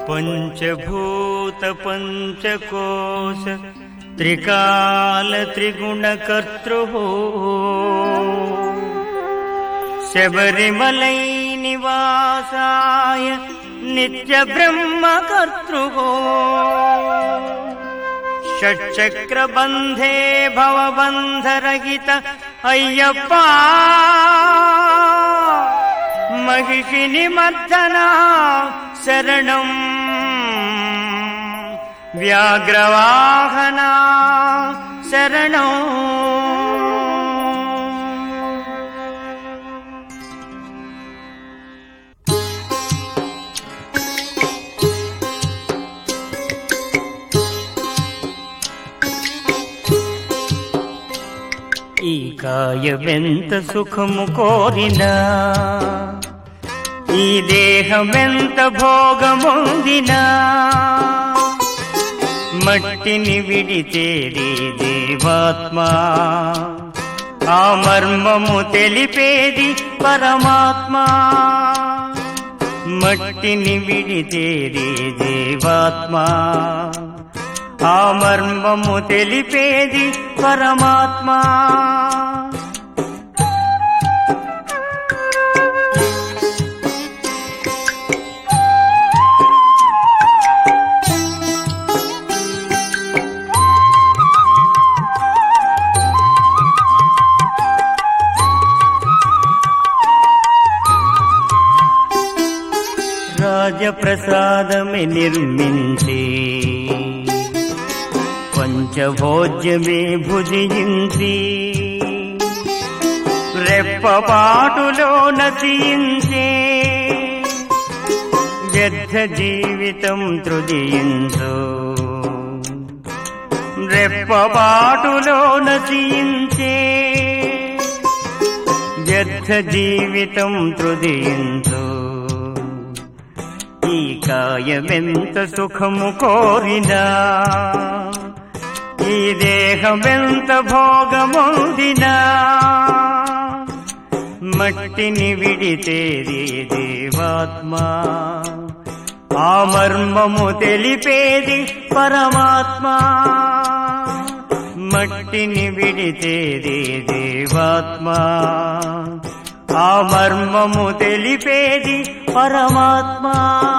పంచభూత పంచకోశ త్రికాల త్రిగుణకర్తృ శబరిమలై నివాసాయ నిత్య బ్రహ్మకర్తృ షట్చక్రబంధే భవబంధరహిత అయ్యప్ప మహిషిని మర్దనా శరణం వ్యాఘ్రవాహనా శరణం ఈ కాయమెంత సుఖము కోరినా ఈ దేహమెంత భోగముందినా మట్టిని విడిచేది దేవాత్మా ఆ మర్మము తెలిపేది పరమాత్మా మట్టిని విడిచేది దేవాత్మా ఆ మర్మము తెలిపేది పరమాత్మా రాజప్రసాదమే నిర్మించి పంచభోజ్యమే భుజించి రెప్పపాటులో నశించే వ్యర్థ జీవితం తృదియించు రెప్పపాటులో నశించే వ్యర్థ జీవితం తృదియించు ఈ కాయమెంత సుఖము కోరినా ఈ దేహమెంత భోగమొందినా మట్టిని విడితేది దేవాత్మా ఆ మర్మము తెలిపేది పరమాత్మా మట్టిని విడితేది దేవాత్మా ఆ మర్మము తెలిపేది పరమాత్మా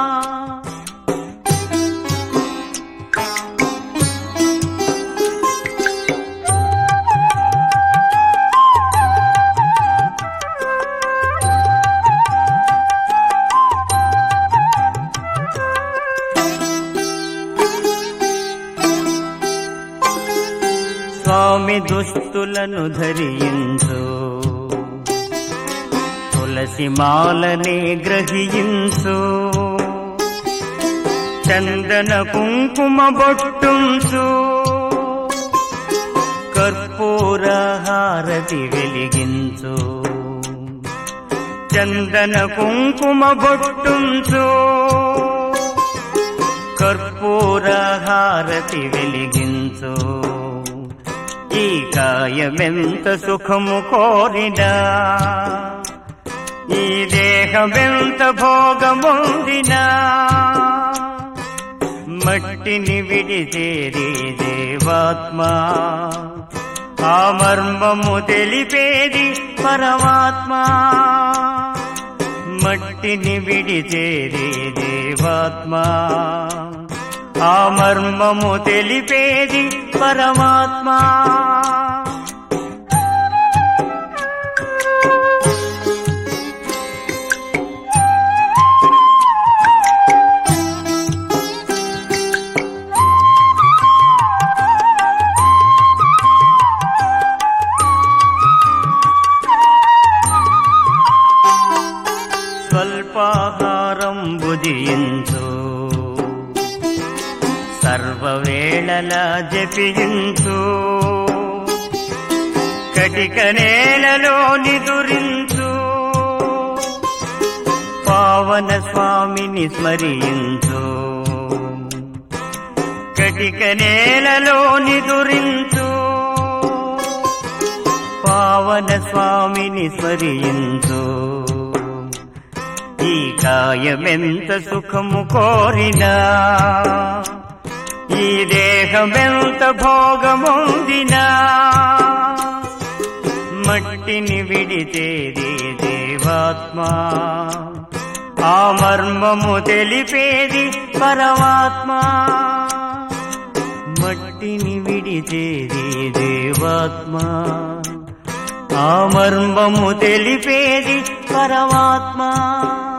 స్వామి దుస్తులను ధరించు తులసి మాలని గ్రహించు చందన కుంకుమ బొట్టుంచు కర్పూర హారతి వెలిగించు చందన కుంకుమ బొట్టుంచు కర్పూర హారతి వెలిగించు ఈ కాయమెంత సుఖము కోరినా ఈ దేహమెంత భోగముందినా మట్టిని విడిచేది దేవాత్మా ఆ మర్మము తెలిపేది పరమాత్మా మట్టిని విడిచేది దేవాత్మా ఆ మర్మము తెలిపేది పరమాత్మా స్వల్పాహారం భుజించు సర్వవేళల జపించు కటిక నేలలో నిదురించు పావన స్వామిని స్మరించు కటిక నేలలో నిదురించు పావన స్వామిని స్మరించు ఈ కాయమెంత సుఖము కోరినా ఈ దేహమెంత భోగముందినా మట్టిని విడిచేది దేవాత్మ ఆ మర్మము తెలిపేది పరమాత్మ మట్టిని విడిచేది దేవాత్మ ఆ మర్మము తెలిపేది పరమాత్మ